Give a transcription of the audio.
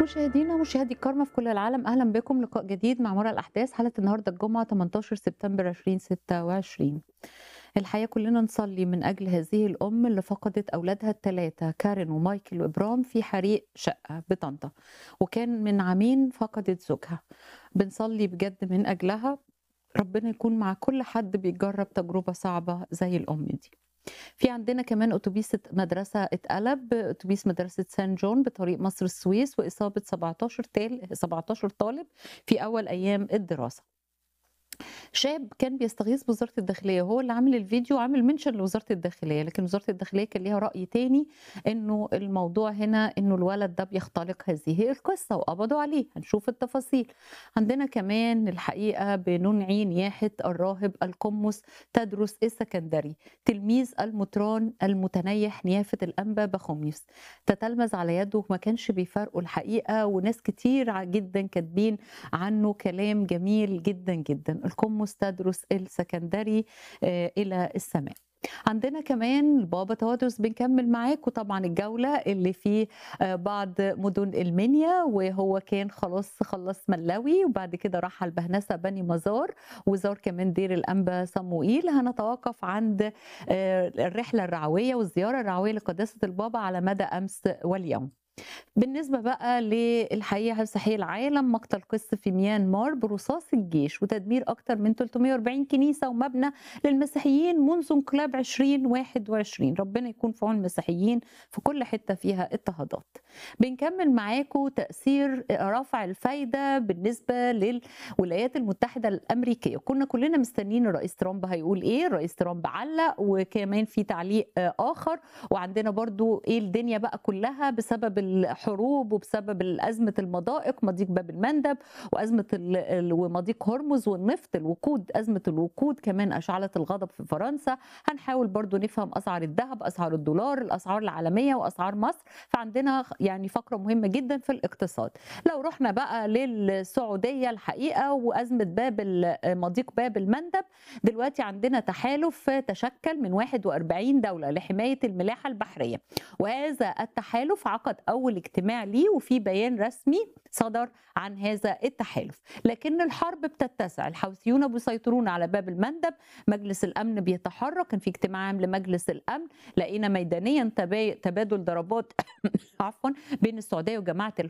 مشاهدينا ومشاهدي الكرامة في كل العالم أهلا بكم لقاء جديد مع مرة الأحداث حلقة النهاردة الجمعة 18 سبتمبر 2026 الحقيقة كلنا نصلي من أجل هذه الأم اللي فقدت أولادها الثلاثة كارين ومايكل وإبرام في حريق شقة بطنطا وكان من عامين فقدت زوجها بنصلي بجد من أجلها ربنا يكون مع كل حد بيجرب تجربة صعبة زي الأم دي في عندنا كمان اتوبيس مدرسه اتقلب اتوبيس مدرسه سان جون بطريق مصر السويس واصابه 17 تال 17 طالب في اول ايام الدراسه شاب كان بيستغيث بوزاره الداخليه هو اللي عامل الفيديو عامل منشن لوزاره الداخليه لكن وزاره الداخليه كان ليها راي تاني انه الموضوع هنا انه الولد ده بيختلق هذه القصه وقبضوا عليه هنشوف التفاصيل عندنا كمان الحقيقه بننعي نياحه الراهب القمص تدرس السكندري تلميذ المطران المتنيح نيافه الانبا بخوميوس تتلمذ على يده وما كانش بيفارقوا الحقيقه وناس كتير جدا كاتبين عنه كلام جميل جدا جدا القمص تدرس السكندري الى السماء عندنا كمان البابا توادرس بنكمل معاكم طبعا الجولة اللي في بعض مدن المنيا وهو كان خلاص خلص ملاوي وبعد كده راح على البهنسة بني مزار وزار كمان دير الأنبا صموئيل هنتوقف عند الرحلة الرعوية والزيارة الرعوية لقداسة البابا على مدى أمس واليوم بالنسبة بقى للحقيقة صحيح العالم مقتل قس في ميانمار برصاص الجيش وتدمير أكثر من 340 كنيسة ومبنى للمسيحيين منذ انقلاب 2021 ربنا يكون في عون المسيحيين في كل حتة فيها اضطهادات بنكمل معاكم تأثير رفع الفايدة بالنسبة للولايات المتحدة الأمريكية كنا كلنا مستنيين الرئيس ترامب هيقول إيه الرئيس ترامب علق وكمان في تعليق آخر وعندنا برضو إيه الدنيا بقى كلها بسبب الحروب وبسبب أزمة المضائق مضيق باب المندب وأزمة ومضيق هرمز والنفط الوقود أزمة الوقود كمان أشعلت الغضب في فرنسا هنحاول برضو نفهم أسعار الذهب أسعار الدولار الأسعار العالمية وأسعار مصر فعندنا يعني فقرة مهمة جدا في الاقتصاد لو رحنا بقى للسعودية الحقيقة وأزمة باب مضيق باب المندب دلوقتي عندنا تحالف تشكل من 41 دولة لحماية الملاحة البحرية وهذا التحالف عقد أول اجتماع ليه وفي بيان رسمي صدر عن هذا التحالف لكن الحرب بتتسع الحوثيون بيسيطرون على باب المندب مجلس الأمن بيتحرك كان في اجتماع عام لمجلس الأمن لقينا ميدانيا تبادل ضربات عفوا بين السعودية وجماعة